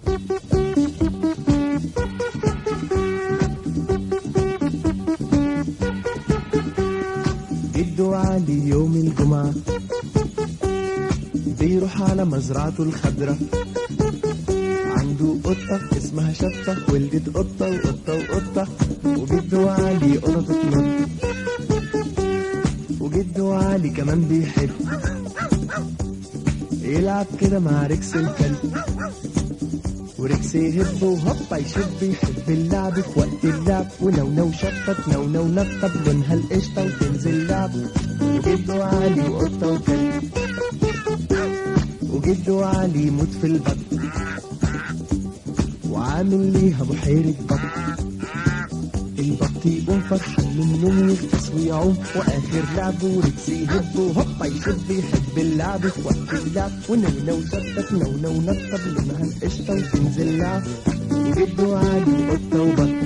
جدو علي يوم الجمعة بيروح على مزرعته الخضرة عنده قطة اسمها شطة ولدت قطة وقطة وقطة وجدو علي قطة تنط وجدو علي كمان بيحب يلعب كده مع ريكس الكلب وريكس يهب وهوبا يشب يحب اللعب في وقت اللعب ولو نو شطت نو نو نطب لونها القشطة وتنزل لعب وجدو علي وقطة وكلب وجدو علي يموت في البط وعامل ليها بحيرة بط البط يقوم فرحان من النوم يغطس ويعوم واخر لعبه ريكس يهب وهوبا يشب يحب اللعب في وقت اللعب ونونو شطت نونو نطب لونها القشطة وتنزل لعب وجدو علي قطة وبط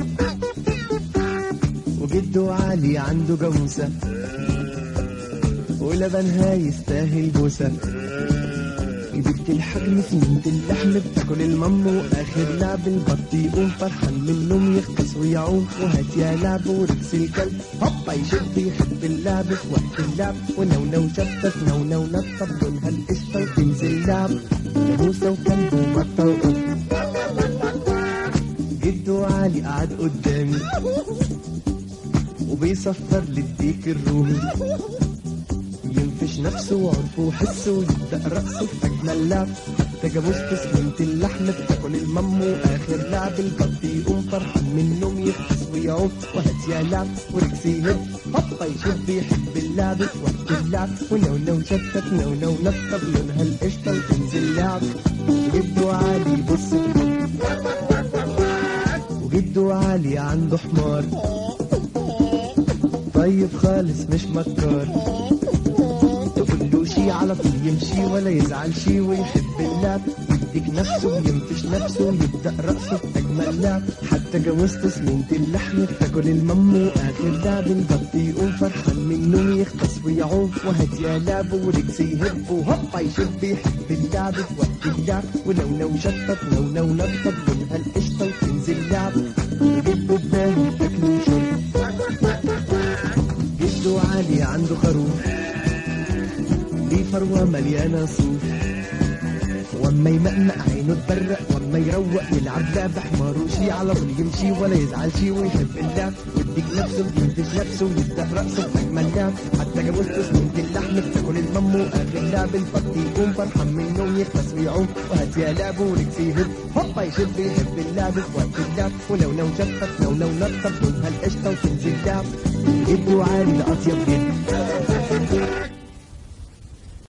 وجدو علي عنده جاموسة ولبنها يستاهل بوسة جبت الحجم سنينة اللحم بتاكل المم واخر لعب البط يقوم فرحان من النوم يغطس ويعوم وهات يا لعب وركس الكلب هوبا يشد يحب اللعب في وقت اللعب ونونو شطت نونو نطب لونها القشطة وتنزل لعب جاموسة وكلب وبطة وقط جدو علي قعد قدامي وبيصفر للديك الرومي ينفش نفسه وعرفه وحسه ويبدأ رقصه في أجمل لعب حتى جاموسة سمنة اللحم بتاكل المم وآخر لعب البط يقوم فرحان من النوم يغطس ويعوم وهات يا لعب وركس يهب هوبا يشب يحب اللعب في وقت اللعب ونونو شتت نونو نطب لونها القشطة وتنزل لعب وجدو علي بص وجدو علي عنده حمار طيب خالص مش مكار تقول له شي على طول يمشي ولا يزعل شي ويحب اللعب يديك نفسه وينفش نفسه ويبدأ رقصه في أجمل لعب حتى جوزته سمنة اللحم بتاكل المم وآخر لعب البط يقوم فرحان من النوم يغطس ويعوم وهات يا لعب ورجس يهب وهوبا يشب يحب اللعب في وقت اللعب ولو نو شطت نو نو نطب لونها القشطة وتنزل لعب وجد قدامي أكل وشرب جدو علي عنده خروف دي فروة مليانة صوف واما يمقمق عينه تبرق واما يروق يلعب لعب حمار وشي على طول يمشي ولا يزعل شي ويحب اللعب ويديك نفسه وينتج نفسه ويبدا رقصه في اجمل لعب حتى جاموسته سمنة اللحم بتاكل المم واخر لعب البط يقوم فرحان من النوم يخلص ويعوم وهات يا لعب ورجس يهب هوبا يشب يحب اللعب في وقت اللعب ولو نو شفت لو نو نطب لونها القشطه وتنزل لعب جدو عالي لاطيب جد